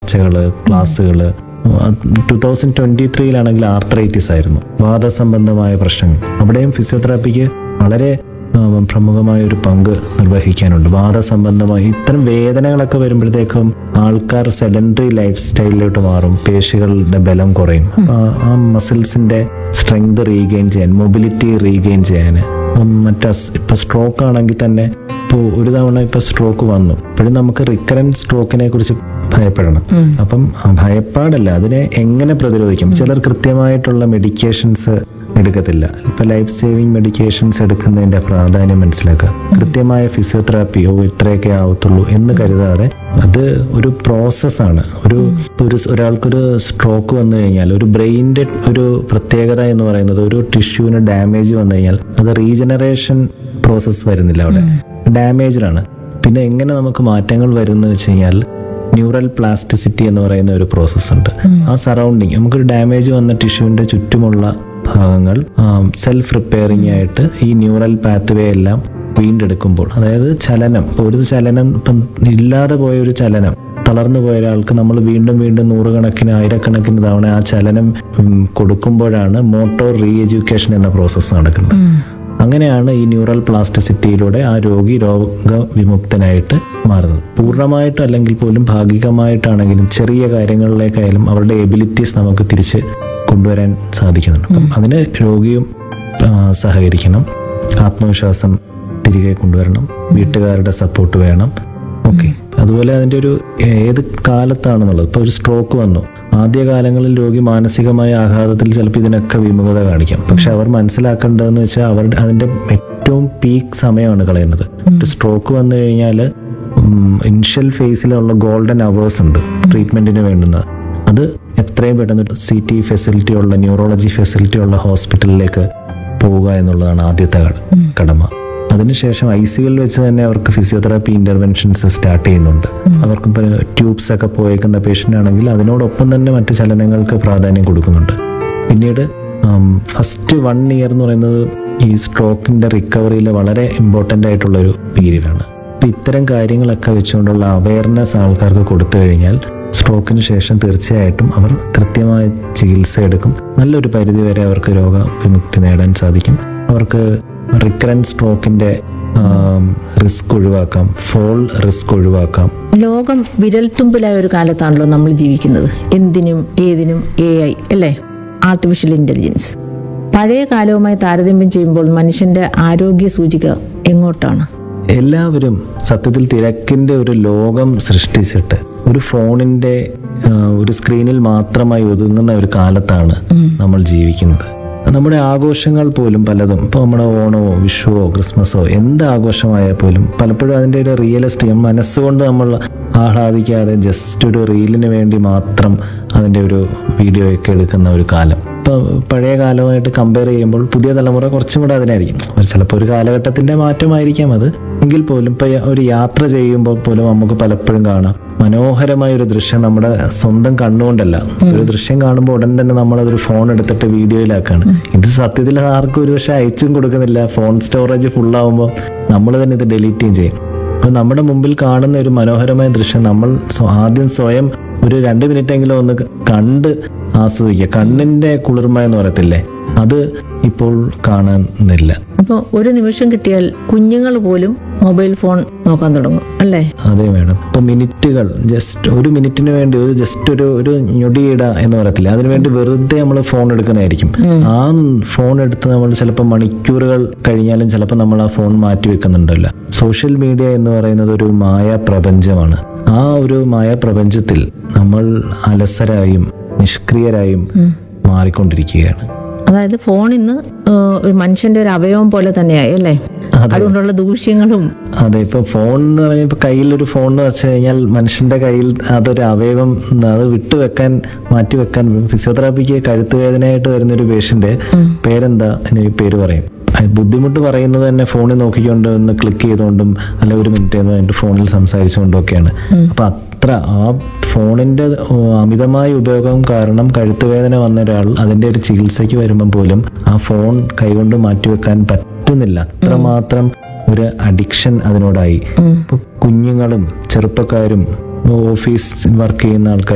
ചർച്ചകൾ ക്ലാസ്സുകൾ two thousand twenty ത്രീയിലാണെങ്കിൽ ആർത്രൈറ്റിസ് ആയിരുന്നു വാദസംബന്ധമായ പ്രശ്നങ്ങൾ അവിടെയും ഫിസിയോതെറാപ്പിക്ക് വളരെ ആ, പ്രമുഖമായ ഒരു പങ്ക് നിർവഹിക്കാനുണ്ട് വാദസംബന്ധമായി ഇത്തരം വേദനകളൊക്കെ വരുമ്പോഴത്തേക്കും ആൾക്കാർ സെഡൻഡറി ലൈഫ് സ്റ്റൈലിലോട്ട് മാറും പേശികളുടെ ബലം കുറയും അപ്പൊ ആ- ആ മസിൽസിന്റെ സ്ട്രെങ്ത് റീഗെയിൻ ചെയ്യാൻ മൊബിലിറ്റി റീഗെയിൻ ചെയ്യാൻ മറ്റേ ഇപ്പൊ സ്ട്രോക്ക് ആണെങ്കിൽ തന്നെ ഇപ്പോൾ ഒരു തവണ ഇപ്പൊ സ്ട്രോക്ക് വന്നു ഇപ്പോഴും നമുക്ക് റിക്കറൻറ്റ് സ്ട്രോക്കിനെ കുറിച്ച് ഭയപ്പെടണം അപ്പം ആ ഭയപ്പാടല്ല അതിനെ എങ്ങനെ പ്രതിരോധിക്കും ചിലർ കൃത്യമായിട്ടുള്ള മെഡിക്കേഷൻസ് എടുക്കത്തില്ല ഇപ്പൊ ലൈഫ് സേവിങ് മെഡിക്കേഷൻസ് എടുക്കുന്നതിന്റെ പ്രാധാന്യം മനസ്സിലാക്കുക കൃത്യമായ ഫിസിയോതെറാപ്പി ഓ ഇത്രയൊക്കെ ആവത്തുള്ളൂ എന്ന് കരുതാതെ അത് ഒരു പ്രോസസ്സാണ് ഒരു ഒരു ഒരാൾക്കൊരു സ്ട്രോക്ക് വന്നു കഴിഞ്ഞാൽ ഒരു ബ്രെയിനിന്റെ ഒരു പ്രത്യേകത എന്ന് പറയുന്നത് ഒരു ടിഷ്യൂവിന് ഡാമേജ് വന്നു കഴിഞ്ഞാൽ അത് റീജനറേഷൻ പ്രോസസ്സ് വരുന്നില്ല അവിടെ ഡാമേജ്ഡാണ് പിന്നെ എങ്ങനെ നമുക്ക് മാറ്റങ്ങൾ വരുന്നു വെച്ച് കഴിഞ്ഞാൽ ന്യൂറൽ പ്ലാസ്റ്റിസിറ്റി എന്ന് പറയുന്ന ഒരു പ്രോസസ്സ് ഉണ്ട് ആ സറൗണ്ടിങ് നമുക്കൊരു ഡാമേജ് വന്ന ടിഷ്യൂവിന്റെ ചുറ്റുമുള്ള ഭാഗങ്ങൾ സെൽഫ് റിപ്പയറിംഗ് ആയിട്ട് ഈ ന്യൂറൽ പാത്വേ എല്ലാം വീണ്ടെടുക്കുമ്പോൾ അതായത് ചലനം ഇപ്പൊ ഒരു ചലനം ഇപ്പം ഇല്ലാതെ പോയ ഒരു ചലനം തളർന്നു പോയ ഒരാൾക്ക് നമ്മൾ വീണ്ടും വീണ്ടും നൂറുകണക്കിന് ആയിരക്കണക്കിന് തവണ ആ ചലനം ഉം, കൊടുക്കുമ്പോഴാണ് മോട്ടോർ റീ എഡ്യൂക്കേഷൻ എന്ന പ്രോസസ്സ് നടക്കുന്നത് അങ്ങനെയാണ് ഈ ന്യൂറൽ പ്ലാസ്റ്റിസിറ്റിയിലൂടെ ആ രോഗി രോഗവിമുക്തനായിട്ട് മാറുന്നത് പൂർണ്ണമായിട്ടും അല്ലെങ്കിൽ പോലും ഭാഗികമായിട്ടാണെങ്കിലും ചെറിയ കാര്യങ്ങളിലേക്കായാലും അവരുടെ എബിലിറ്റീസ് നമുക്ക് തിരിച്ച് കൊണ്ടുവരാൻ സാധിക്കുന്നുണ്ട് അപ്പം അതിന് രോഗിയും ആ, സഹകരിക്കണം ആത്മവിശ്വാസം തിരികെ കൊണ്ടുവരണം വീട്ടുകാരുടെ സപ്പോർട്ട് വേണം ഓക്കെ അതുപോലെ അതിൻ്റെ ഒരു ഏത് കാലത്താണെന്നുള്ളത് ഇപ്പോൾ ഒരു സ്ട്രോക്ക് വന്നു ആദ്യ കാലങ്ങളിൽ രോഗി മാനസികമായ ആഘാതത്തിൽ ചിലപ്പോൾ ഇതിനൊക്കെ വിമുഖത കാണിക്കാം പക്ഷെ അവർ മനസ്സിലാക്കേണ്ടതെന്ന് വെച്ചാൽ അവരുടെ അതിൻ്റെ ഏറ്റവും പീക്ക് സമയമാണ് കളയുന്നത് ഒരു സ്ട്രോക്ക് വന്നു കഴിഞ്ഞാൽ ഇനിഷ്യൽ ഫേസിലുള്ള ഗോൾഡൻ അവേഴ്സ് ഉണ്ട് ട്രീറ്റ്മെന്റിന് വേണ്ടുന്നത് അത് എത്രയും പെട്ടെന്ന് സി ടി ഫെസിലിറ്റി ഉള്ള ന്യൂറോളജി ഫെസിലിറ്റി ഉള്ള ഹോസ്പിറ്റലിലേക്ക് പോവുക എന്നുള്ളതാണ് ആദ്യത്തെ കട- കടമ അതിനുശേഷം ഐ സിയിൽ വെച്ച് തന്നെ അവർക്ക് ഫിസിയോതെറാപ്പി ഇന്റർവെൻഷൻസ് സ്റ്റാർട്ട് ചെയ്യുന്നുണ്ട് അവർക്ക് ഇപ്പോൾ ട്യൂബ്സ് ഒക്കെ പോയേക്കുന്ന പേഷ്യൻ്റ് ആണെങ്കിൽ അതിനോടൊപ്പം തന്നെ മറ്റ് ചലനങ്ങൾക്ക് പ്രാധാന്യം കൊടുക്കുന്നുണ്ട് പിന്നീട് ഫസ്റ്റ് വൺ ഇയർ എന്ന് പറയുന്നത് ഈ സ്ട്രോക്കിന്റെ റിക്കവറിയിൽ വളരെ ഇമ്പോർട്ടൻ്റ് ആയിട്ടുള്ള ഒരു പീരീഡാണ് അപ്പം ഇത്തരം കാര്യങ്ങളൊക്കെ വെച്ചുകൊണ്ടുള്ള അവയർനെസ് ആൾക്കാർക്ക് കൊടുത്തു കഴിഞ്ഞാൽ സ്ട്രോക്കിന് ശേഷം തീർച്ചയായിട്ടും അവർ കൃത്യമായ ചികിത്സ എടുക്കും നല്ലൊരു പരിധി വരെ അവർക്ക് രോഗവിമുക്തി നേടാൻ സാധിക്കും അവർക്ക് റിക്കറൻറ്റ് സ്ട്രോക്കിന്റെ റിസ്ക് ഒഴിവാക്കാം ഫോൾ റിസ്ക് ഒഴിവാക്കാം ലോകം വിരൽത്തുമ്പിലായ ഒരു കാലത്താണല്ലോ നമ്മൾ ജീവിക്കുന്നത് എന്തിനും ഏതിനും എ ഐ അല്ലേ ആർട്ടിഫിഷ്യൽ ഇന്റലിജൻസ് പഴയ കാലവുമായി താരതമ്യം ചെയ്യുമ്പോൾ മനുഷ്യന്റെ ആരോഗ്യ സൂചിക എങ്ങോട്ടാണ് എല്ലാവരും സത്യത്തിൽ തിരക്കിന്റെ ഒരു ലോകം സൃഷ്ടിച്ചിട്ട് ഒരു ഫോണിന്റെ ആ, ഒരു സ്ക്രീനിൽ മാത്രമായി ഒതുങ്ങുന്ന ഒരു കാലത്താണ് നമ്മൾ ജീവിക്കുന്നത് നമ്മുടെ ആഘോഷങ്ങൾ പോലും പലതും ഇപ്പോൾ നമ്മുടെ ഓണമോ വിഷുവോ ക്രിസ്മസോ എന്ത് ആഘോഷമായാൽ പോലും പലപ്പോഴും അതിൻ്റെ ഒരു റിയലിസ്റ്റ് മനസ്സുകൊണ്ട് നമ്മൾ ആഹ്ലാദിക്കാതെ ജസ്റ്റ് ഒരു റീലിന് വേണ്ടി മാത്രം അതിൻ്റെ ഒരു വീഡിയോ ഒക്കെ എടുക്കുന്ന ഒരു കാലം ഇപ്പോൾ പഴയ കാലമായിട്ട് കമ്പയർ ചെയ്യുമ്പോൾ പുതിയ തലമുറ കുറച്ചും കൂടെ അതിനായിരിക്കും ഒരു ചിലപ്പോൾ ഒരു കാലഘട്ടത്തിന്റെ മാറ്റമായിരിക്കാം അത് എങ്കിൽ പോലും ഇപ്പൊ ഒരു യാത്ര ചെയ്യുമ്പോൾ പോലും നമുക്ക് പലപ്പോഴും കാണാം മനോഹരമായ ഒരു ദൃശ്യം നമ്മുടെ സ്വന്തം കണ്ണുകൊണ്ടല്ല ഒരു ദൃശ്യം കാണുമ്പോൾ ഉടൻ തന്നെ നമ്മൾ അതൊരു ഫോൺ എടുത്തിട്ട് വീഡിയോയിലാക്കാണ് ഇത് സത്യത്തിൽ ആർക്കും ഒരു പക്ഷെ അയച്ചും കൊടുക്കുന്നില്ല ഫോൺ സ്റ്റോറേജ് ഫുള്ളാവുമ്പോൾ നമ്മൾ തന്നെ ഇത് ഡിലീറ്റും ചെയ്യും അപ്പൊ നമ്മുടെ മുമ്പിൽ കാണുന്ന ഒരു മനോഹരമായ ദൃശ്യം നമ്മൾ സ്വ- ആദ്യം സ്വയം ഒരു രണ്ട് മിനിറ്റെങ്കിലും ഒന്ന് കണ്ട് ആസ്വദിക്കുക കണ്ണിന്റെ കുളിർമ എന്ന് പറയത്തില്ലേ അത് ഇപ്പോൾ കാണുന്നില്ല അപ്പോൾ ഒരു നിമിഷം കിട്ടിയാൽ കുഞ്ഞുങ്ങൾ പോലും മൊബൈൽ ഫോൺ നോക്കാൻ തുടങ്ങും അല്ലേ അതെ മേഡം ഇപ്പൊ മിനിറ്റുകൾ ജസ്റ്റ് ഒരു മിനിറ്റിന് വേണ്ടി ഒരു ജസ്റ്റ് ഒരു ഒരു ഞൊടിയിട എന്ന് പറയത്തില്ല അതിനുവേണ്ടി വെറുതെ നമ്മൾ ഫോൺ എടുക്കുന്നതായിരിക്കും ആ ഫോൺ എടുത്ത് നമ്മൾ ചിലപ്പോൾ മണിക്കൂറുകൾ കഴിഞ്ഞാലും ചിലപ്പോൾ നമ്മൾ ആ ഫോൺ മാറ്റി വെക്കുന്നുണ്ടല്ലോ സോഷ്യൽ മീഡിയ എന്ന് പറയുന്നത് ഒരു മായ പ്രപഞ്ചമാണ് ആ ഒരു മായ പ്രപഞ്ചത്തിൽ നമ്മൾ അലസരായും നിഷ്ക്രിയരായും മാറിക്കൊണ്ടിരിക്കുകയാണ് അതായത് ഫോൺ ഇന്ന് ഏഹ്, ഒരു മനുഷ്യന്റെ ഒരു അവയവം പോലെ തന്നെയായി അല്ലേ അതുകൊണ്ടുള്ള ദൂഷ്യങ്ങളും അതെ ഇപ്പൊ ഫോൺ എന്ന് പറഞ്ഞാൽ ഇപ്പൊ കയ്യിൽ ഒരു ഫോൺ എന്ന് വെച്ച് കഴിഞ്ഞാൽ മനുഷ്യന്റെ കയ്യിൽ അതൊരു അവയവം അത് വിട്ടുവെക്കാൻ മാറ്റിവെക്കാൻ ഫിസിയോതെറാപ്പിക്ക് കഴുത്ത് വേദനയായിട്ട് വരുന്ന ഒരു പേഷ്യന്റ് പേരെന്താ എന്ന് ഈ പേര് പറയും അത് ബുദ്ധിമുട്ട് പറയുന്നത് തന്നെ ഫോണിൽ നോക്കിക്കൊണ്ട് ഒന്ന് ക്ലിക്ക് ചെയ്തുകൊണ്ടും അല്ല ഒരു മിനിറ്റ് എന്ന് പറഞ്ഞിട്ട് ഫോണിൽ സംസാരിച്ചുകൊണ്ടും ഒക്കെയാണ് അപ്പൊ അത്ര ആ ഫോണിന്റെ ഓ, അമിതമായ ഉപയോഗം കാരണം കഴുത്ത് വേദന വന്ന ഒരാൾ അതിന്റെ ഒരു ചികിത്സയ്ക്ക് വരുമ്പോൾ പോലും ആ ഫോൺ കൈകൊണ്ട് മാറ്റിവെക്കാൻ പറ്റുന്നില്ല അത്രമാത്രം ഒരു അഡിക്ഷൻ അതിനോടായി ഇപ്പൊ കുഞ്ഞുങ്ങളും ചെറുപ്പക്കാരും ഓഫീസ് വർക്ക് ചെയ്യുന്ന ആൾക്കാർ